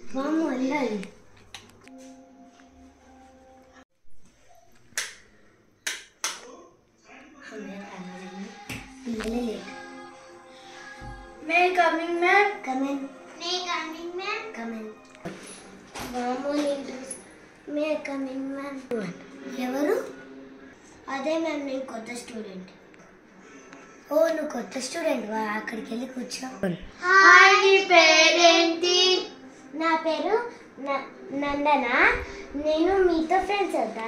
వాము వెళ్ళాలి పిల్లలే late may coming ma'am come in may coming ma'am come in మామూలు మే కమింగ్ మ్యామ్ ఎవరు అదే మ్యామ్ నేను కొత్త స్టూడెంట్ ఓ నువ్వు కొత్త స్టూడెంట్ వా అక్కడికి వెళ్ళి కూర్చో హాయ్ నీ పేరేంటి నా పేరు న- నందన నేను మీతో ఫ్రెండ్స్ అవుతా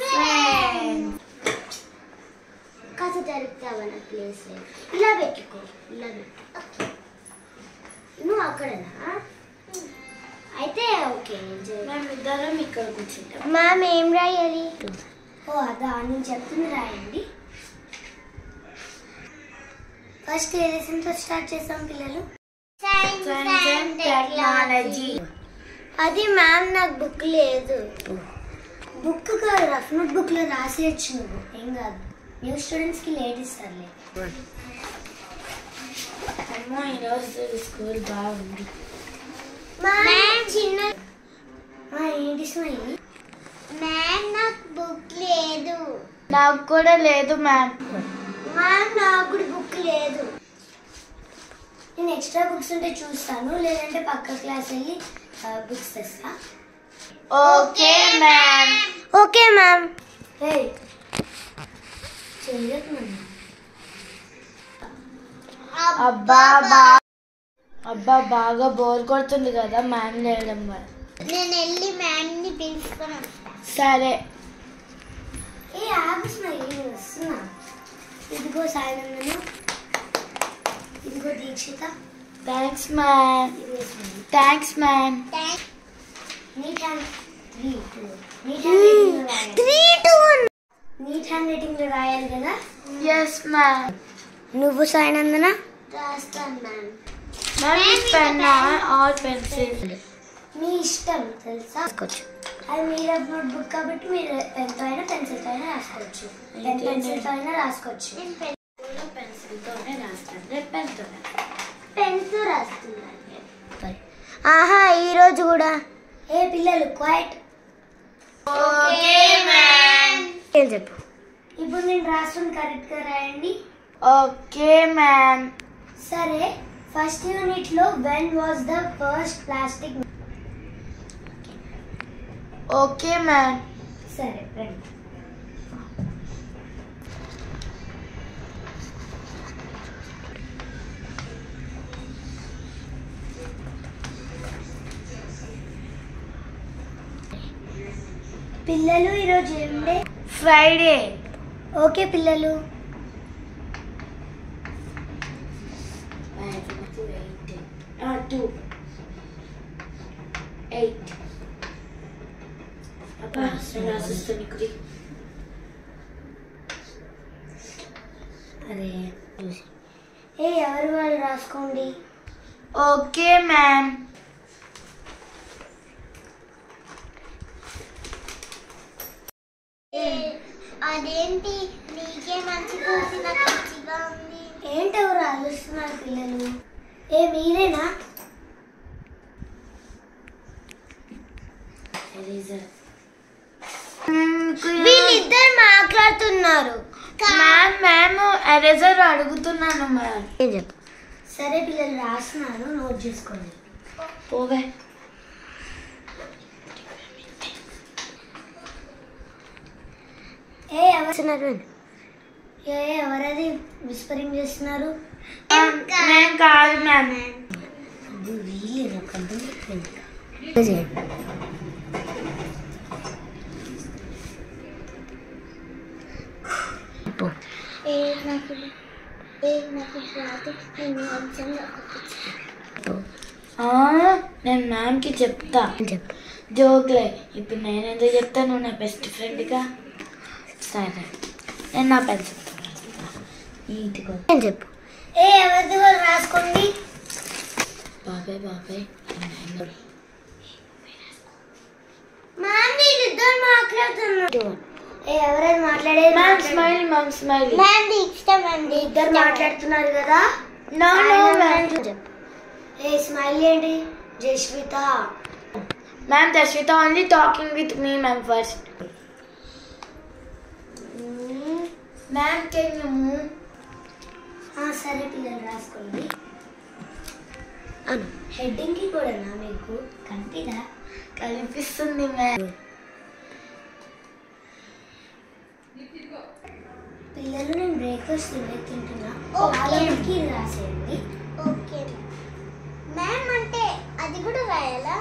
కాస్త జరుగుతావా నా ప్లేస్ ఇలా పెట్టుకో ఇలా పెట్టు నువ్వు అక్కడనా అయితే ఓకే నేను చే- మేము ఇద్దరం ఇక్కడ కూర్చుంటాం మ్యామ్ ఏం రాయాలి ఓ అదా నేను చెప్తుంది రాయండి ఫస్ట్ ఏ లెసన్తో స్టార్ట్ చేసాం పిల్లలు సైన్స్ అండ్ టెక్నాలజీ అది మ్యామ్ నాకు బుక్ లేదు బుక్ కాదు రఫ్ నోట్ బుక్ లో రాసేయచ్చు నువ్వు ఏం కాదు న్యూ స్టూడెంట్స్ కి లేట్ ఇస్తారులే అమ్మో ఈరోజు స్కూల్ బాగుంది మ్యామ్ చిన్న ఏంటి స్మైల్ మ్యామ్ నాకు బుక్ లేదు నాకు కూడా లేదు మ్యామ్ మ్యామ్ నాకు కూడా బుక్ లేదు నేను ఎక్స్ట్రా బుక్స్ ఉంటే చూస్తాను లేదంటే పక్క క్లాస్ వెళ్ళి బుక్స్ తెస్తా okay ma'am okay ma'am hey చెయ్యకు అబ్బా బా అబ్బా బాగా బోర్ కొడుతుంది కదా మ్యామ్ లేయడం వల్ల నేను వెళ్ళి మ్యామ్ని పిలుచుకొని వస్తా సరే ఏ ఆగు స్మైల్ నేను వస్తున్నా ఇదిగో సాయినందను ఇదిగో దీక్షిత థ్యాంక్స్ మ్యామ్ ఇదిగో smile thanks ma'am neat hand three two neat handwriting three two neat handwriting లో రాయాలి కదా ఎస్ మ్యామ్ నువ్వు సాయినందన రాస్తాను ma'am ma'am pen or pencil మీ ఇష్టం తెలుసా రాసుకోవచ్చు అది మీరు నోట్ బుక్ కాబట్టి మీరు పెన్తో అయినా పెన్సిల్తో అయినా రాసుకోవచ్చు పెన్ పెన్సిల్తో అయినా రాసుకోవచ్చు పెన్సిల్తోనే రాస్తాను రేపు పెన్తోనే పెన్తో రాస్తున్నాను ఆహా ఈ రోజు కూడా ఏ పిల్లలు క్వైట్ ఓకే మ్యామ్ ఏం చెప్పు ఇప్పుడు నేను రాస్తుంది కరెక్ట్గా రాయండి ఓకే మ్యామ్ సరే ఫస్ట్ యూనిట్ లో when was the first plastic okay ma'am సరే రండి పిల్లలు ఈరోజు ఏం డే ఫ్రైడే ఓకే పిల్లలు టూ ఎయిట్ అబ్బా రాసిస్తాను ఇక్కడ అరే ఏ ఎవరు వాళ్ళు రాసుకోండి ఓకే మ్యామ్ అదేంటి నీకే మంచి కోసి నాకు మంచిగా ఉంది ఏంటి ఎవరు ఆలోచిస్తున్నారు పిల్లలు ఏ మీరేనా వీళ్ళిద్దరు మాట్లాడుతున్నారు మ్యామ్ మ్యామ్ ఎరేజర్ అడుగుతున్నాను మ్యామ్ ఏం చెప్పు సరే పిల్లలు రాస్తున్నారు నోట్ చేసుకోండి పోవే ఏ ఎవరు ఏ ఎవరది విస్పరింగ్ చేస్తున్నారు మేము కాదు మ్యామ్ వీళ్ళు ఆ, నేను మ్యామ్కి చెప్తా చెప్పు జోక్లే ఇప్పుడు నేను ఎందుకు చెప్తాను నువ్వు నా బెస్ట్ ఫ్రెండ్గా సరే నేను నా పెన్సిల్ నీట్గా ఏం చెప్పు ఏ ఎవరిది వాళ్ళు రాసుకోండి బాబాయ్ బాబాయ్ మ్యామ్ వీళ్ళిద్దరు మాట్లాడుతున్నారు ఏ ఎవరైనా మాట్లాడేది ma'am smile ma'am smile ma'am ఇష్టం అండి ఇద్దరు మాట్లాడుతున్నారు కదా నో నో ఆయన మ్యామ్ చెప్పు ఏ స్మైల్ ఏంటి Jaswitha ma'am Darshitha only talking with me ma'am first ma'am can you move ఆ, సరే పిల్లలు రాసుకోండి అను హెడ్డింగ్కి కూడా మీకు కనిపిదా కనిపిస్తుంది మ్యామ్ పిల్లలు నేను బ్రేక్ఫాస్ట్ తినే తింటున్నా వాళ్ళకి రాసేయండి ఓకే మ్యామ్ అంటే అది కూడా రాయాలా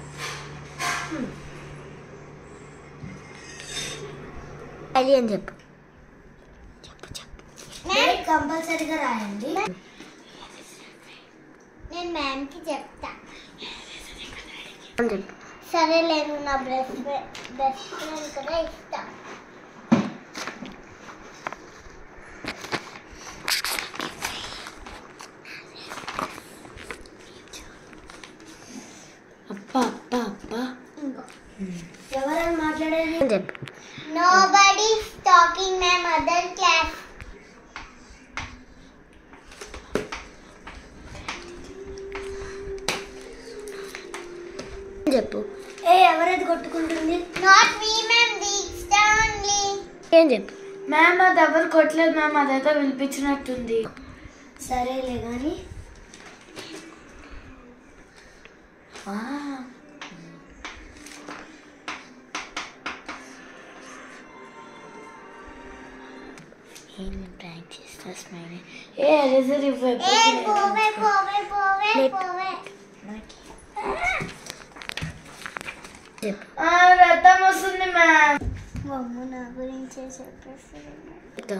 అది అని చెప్పు చెప్పు చెప్పు కంపల్సరీగా రాయండి నేను మ్యామ్కి చెప్తా అని చెప్పు సరే నేను నా బెస్ట్ బెస్ట్ ఫ్రెండ్ కూడా ఇస్తా అప్ప అప్ప అప్ప ఇంకో ఎవరైనా మాట్లాడేది అని చెప్పు nobody talking my mother class అని చెప్పు ఏ ఎవరైతే కొట్టుకుంటుంది not me ma'am Diksha only ఏం చెప్పు మ్యామ్ అది ఎవరు కొట్టలేదు మ్యామ్ అదైతే వినిపించినట్టుంది సరేలే కానీ ఏం ప్రాంక్ చేస్తా స్మైల్ ఏ రిజర్ ఏ పోవే పోవే పోవే పోవే చెప్పు రథం వస్తుంది మ్యామ్ మమ్మ నా గురించే చెప్పేస్తుంది చెప్తా.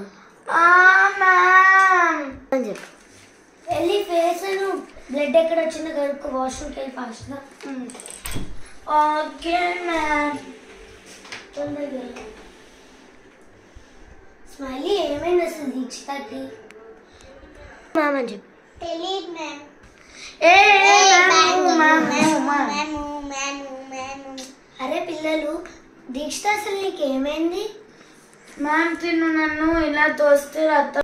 మ్యామ్ అని చెప్పు వెళ్ళి ఫేస్ బ్లడ్ ఎక్కడ వచ్చిందో కడుక్కో వాష్రూమ్కి వెళ్ళి ఫాస్ట్గా ఓకే మ్యామ్ తొందరగా వెళ్ళు. స్మైలీ ఏమైంది అసలు దీక్షితకి మామని చెప్పు తెలియదు మ్యామ్ ఏ ma'am ma'am ma'am ma'am ma'am ma'am అరే పిల్లలు దీక్షిత అసలు నీకు ఏమైంది మ్యామ్ తిను నన్ను ఇలా తోస్తే రక్తం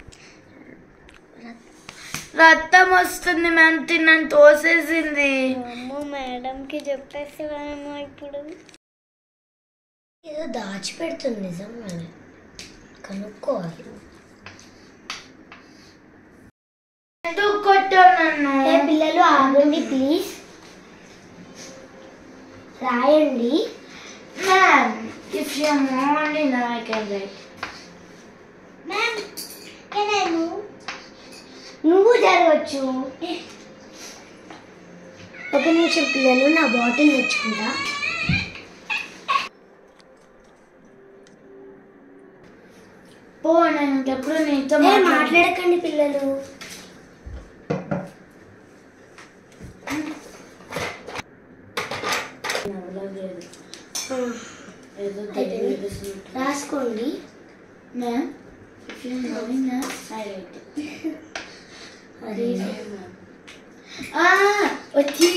రక్తం వస్తుంది మ్యామ్ తిన్నాను తోసేసింది అమ్మ మేడంకి చెప్పేసేమో ఇప్పుడు ఏదో దాచిపెడుతుంది నిజం మరి కనుక్కోవాలి ఎందుకు కొట్టావు నన్ను ఏ పిల్లలు ఆగండి ప్లీజ్ రాయండి ma'am if you only know I can write ma'am can I move నువ్వు జరగచ్చు ఒక నిమిషం పిల్లలు నా బాటిల్ తెచ్చుకుంటా పో నేను ఇంకెప్పుడు నీతో ఏ మాట్లాడ మాట్లాడకండి పిల్లలు ఆ, ఏదో అయిపోయింది. తెలియదు రాసుకోండి ma'am if you knowing I write అది ఆ వచ్చి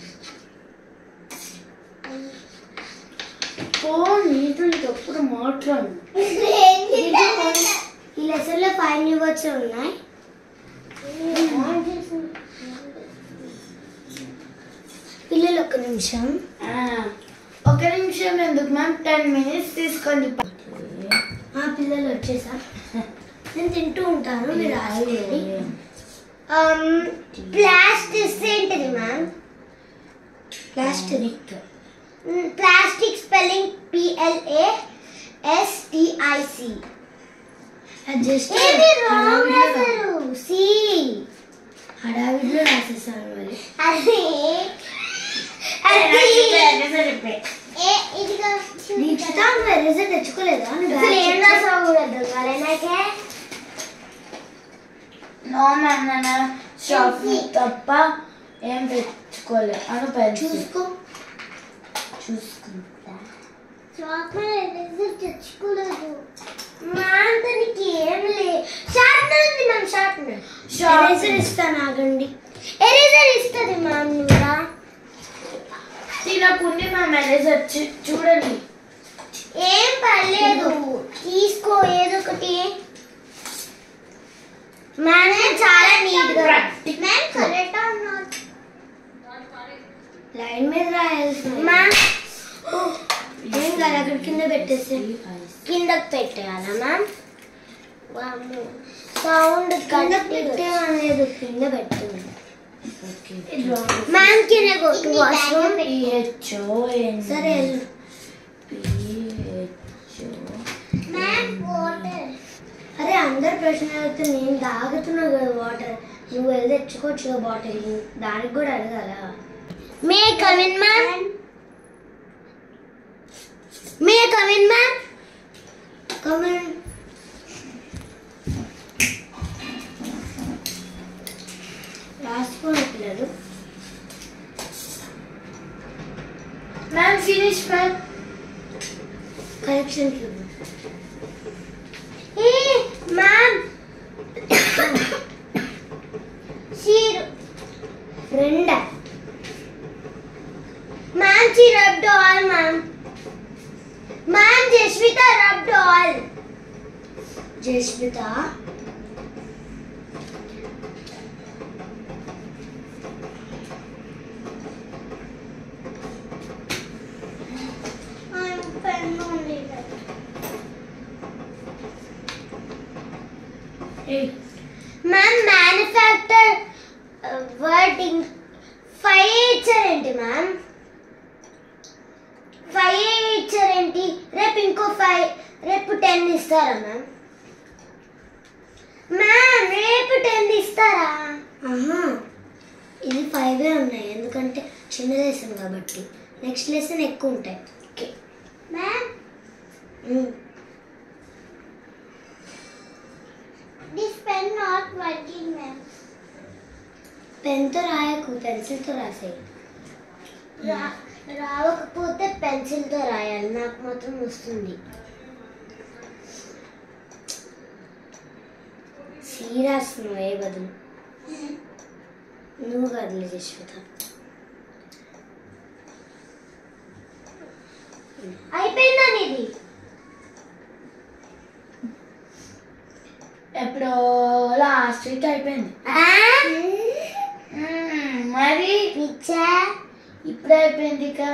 పో నీతో నీకెప్పుడు మాట్లాడు ఈ లెసన్ లో ఫైవ్ న్యూ వర్డ్స్ ఉన్నాయి పిల్లలు ఒక్క నిమిషం ఆ, ఒక నిమిషం ఎందుకు మ్యామ్ టెన్ మినిట్స్ తీసుకోండి ఆ పిల్లలు వచ్చేసా నేను తింటూ ఉంటాను మీరు రాసుకోండి ప్లాస్టిక్ ఏంటిది ma'am plastic plastic spelling P L A S T I C just ఏది రాంగ్ రాశారు సి హడావిడిలో రాసేసాను మరి అది అది ఏ ఇదిగో దీక్షిత నువ్వు ఎరేజర్ తెచ్చుకోలేదా నువ్వు అసలు ఏం బ్యాగ్ రాసావు కూడా అర్థం కాలే నాకే నో మ్యామ్ నేను షాప్ తప్ప ఏం తెచ్చుకోలే అను పెన్సిల్ చూసుకో చూసుకుంటా చాక్లెట్ రిజల్ట్ తెచ్చుకోలేదు మ్యామ్ దానికి ఏం లే షార్ప్నర్ ఉంది మ్యామ్ షార్ప్నర్ ఎరేజర్ ఇస్తాను ఆగండి ఎరేజర్ ఇస్తుంది మ్యామ్ నువ్వురా తినకుండి మ్యామ్ ఎరేజర్ చూడండి ఏం పర్లేదు తీసుకో ఏదో ఒకటి మ్యామ్ చాలా నీట్ గా ma'am correct or not line మీద రాయాల్సిన మ్యామ్ ఏం కాదు అక్కడ కింద పెట్టేసి కిందకి పెట్టేయాలా మ్యామ్ సౌండ్ కింద పెట్టేయలేదు కింద పెట్టింది మ్యామ్ కింద కొట్టు వాష్రూమ్ పిహెచ్ఓ సరే వెళ్ళు. పిహెచ్ఓ అరే అందరు ప్రశ్న అడిగితే నేను తాగుతున్నావు కదా వాటర్ నువ్వు వెళ్ళి తెచ్చుకోవచ్చు కదా బాటిల్ దానికి కూడా అడగాల may come in ma'am may come in ma'am come in రాసుకోండి పిల్లలు మ్యామ్ ఫినిష్ మ్యామ్ కరెక్షన్ ఏ మ్యామ్ షీర్ friend ma'am she rubbed all ma'am ma'am Jaswitha rubbed all Jaswitha ma'am manufacture wording five ఇచ్చారేంటి మ్యామ్ ఫైవ్ ఇచ్చారేంటి రేపు ఇంకో ఫైవ్ రేపు టెన్ ఇస్తారా మ్యామ్ మ్యామ్ రేపు టెన్ ఇస్తారా ఇది ఫైవే ఉన్నాయి ఎందుకంటే చిన్న లెసన్ కాబట్టి నెక్స్ట్ లెసన్ ఎక్కువ ఉంటాయి okay ma'am this pen not working ma'am పెన్తో రాయకు పెన్సిల్తో రాసేయి రావకపోతే పెన్సిల్తో రాయాలి నాకు మాత్రం వస్తుంది సీరాస్ నువ్వే బదులు నువ్వు కదలే జశ్విత అయిపోయిందా నీది ఎప్పుడో లాస్ట్ వీక్ అయిపోయింది మ్మ్, మరి పిచ్చా ఇప్పుడు అయిపోయింది ఇక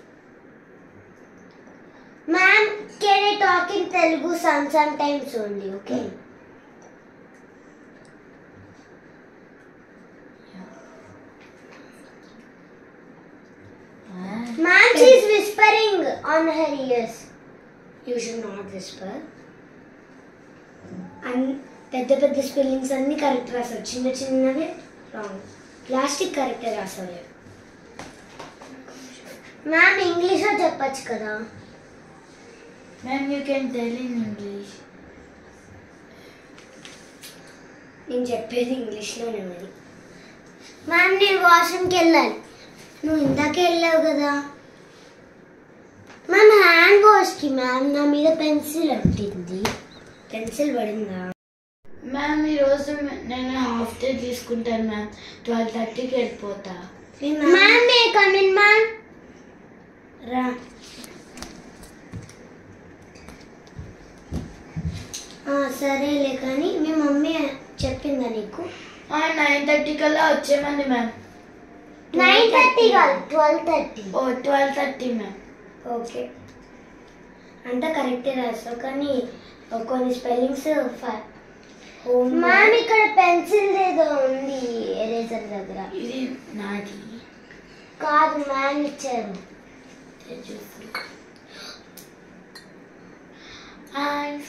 ma'am can I talk in Telugu some some times only okay ma'am she is whispering on her ears you should not whisper అన్ పెద్ద పెద్ద స్పెల్లింగ్స్ అన్ని కరెక్ట్ రాసావు చిన్న చిన్నవి రాంగ్ ప్లాస్టిక్ కరెక్టే రాసావు మ్యామ్ ఇంగ్లీష్లో చెప్పచ్చు కదా ma'am you can tell in English నేను చెప్పేది ఇంగ్లీష్లోనే మరి మ్యామ్ నేను వాష్రూమ్కి వెళ్ళాలి నువ్వు ఇందాకే వెళ్ళావు కదా మ్యామ్ హ్యాండ్ వాష్కి మ్యామ్ నా మీద పెన్సిల్ పట్టింది పెన్సిల్ పడిందా మ్యామ్ ఈరోజు నేను హాఫ్ డే తీసుకుంటాను మ్యామ్ ట్వెల్వ్ థర్టీకి వెళ్ళిపోతా ma'am may come in ma'am raw ఆ, సరేలే కానీ మీ మమ్మీ చెప్పిందా నీకు నైన్ థర్టీ కల్లా వచ్చేమంది మ్యామ్ నైన్ థర్టీ కాదు twelve thirty oh twelve thirty ma'am okay అంతా కరెక్టే రాస్తావు కానీ కొన్ని స్పెల్లింగ్స్ మ్యామ్ ఇక్కడ పెన్సిల్ ఏదో ఉంది ఎరేజర్ దగ్గర ఇది నాది కాదు మ్యామ్ ఇచ్చారు ice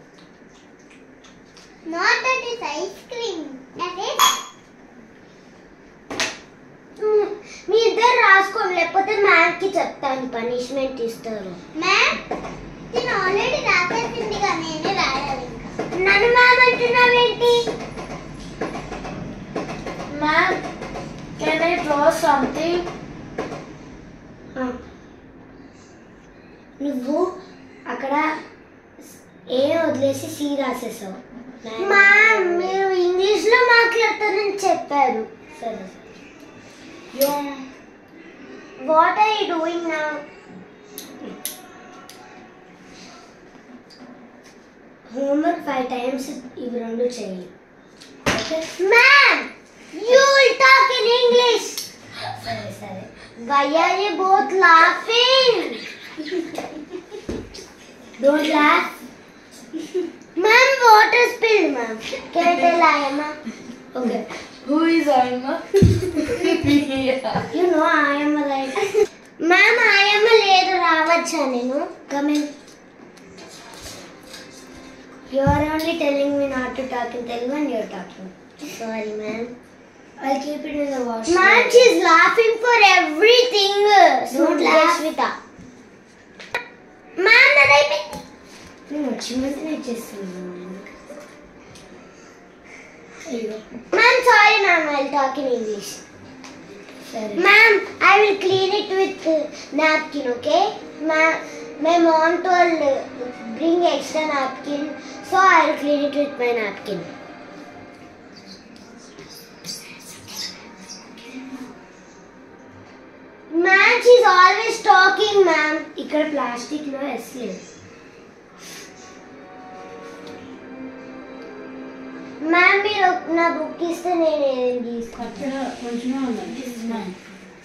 not that is ice cream మీ ఇద్దరు రాసుకోండి లేకపోతే మ్యామ్ కి చెప్తాను పనిష్మెంట్ ఇస్తారు మ్యామ్ నేను ఆల్రెడీ రాసేసింది నేనే రాయాలి నన్ను మ్యామ్ అంటున్నావేంటి ma'am can I draw something నువ్వు అక్కడ ఏ వదిలేసి సి రాసేసావు మ్యామ్ మీరు ఇంగ్లీష్ లో మాట్లాడతారని చెప్పారు సరే yo what are you doing now homework five times ఇవి రెండు చేయి ma'am you will talk in English సరే సరే why are you both laughing don't laugh ma'am water spill ma'am can tell ఆయమ్మ ఓకే హూ ఇస్ ఆయమ్మ you know ఆయమ్మ right ma'am ఆయమ్మ లేదు రావచ్చా నేను coming you are only telling me not to talk in Telugu and you're talking sorry ma'am I'll keep it in the wash. Ma'am, she's laughing for everything. Don't laugh. Shweta. Ma'am, నాదైపోయింది. నేను వచ్చిన వెంటనే చేస్తున్నాను ma'am sorry ma'am I talk in English సరే ma'am I will clean it with napkin okay ma'am my mom told bring extra napkin so I will clean it with my napkin ma'am she's always talking ma'am ఇక్కడ plastic లో ఎస్ లేదు ma'am మీరు నా book ఇస్తే నేను ఏం తీసుకుంటాను This is mine.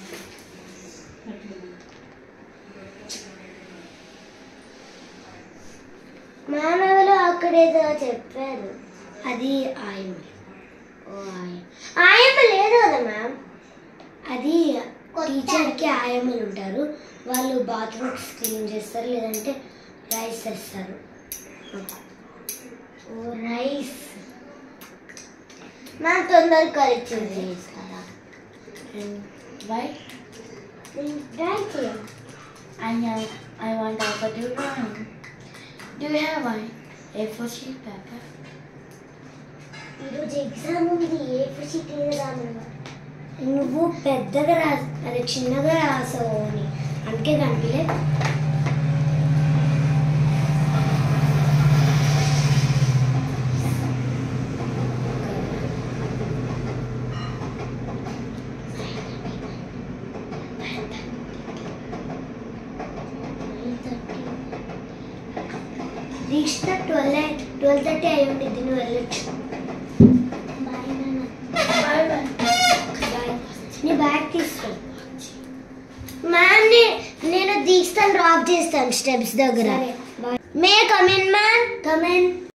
మ్యామ్ ఎవరో అక్కడేదో చెప్పారు అది ఆయమ్మ ఓ ఆయ ఆయమ్మ లేదు కదా మ్యామ్ అది టీచర్కి ఆయమ్మలు ఉంటారు వాళ్ళు బాత్రూమ్స్ క్లీన్ చేస్తారు లేదంటే రైస్ తెస్తారు ఓ రైస్ మ్యామ్ తొందరగా కరెక్ట్ చేస్తారా Why? రైట్ చేయండి And uh, I want also to drawing. Do you have one? A4 sheet paper? ఈరోజు ఎగ్జామ్ ఉంది ఏ షీట్ రామన్నా నువ్వు పెద్దగా రా అదే చిన్నగా రాసావు అని అందుకే కనిపించలే reach the twelve twelve thirty అయి ఉండిద్ది నువ్వు వెళ్ళొచ్చు బాయ్ నాన్న Bye bye. బాయ్ నీ బ్యాగ్ తీసుకో మ్యామ్ నేను దీక్షను డ్రాప్ చేస్తాను స్టెప్స్ దగ్గర సరే. మే కమిన్ మ్యామ్ కమిన్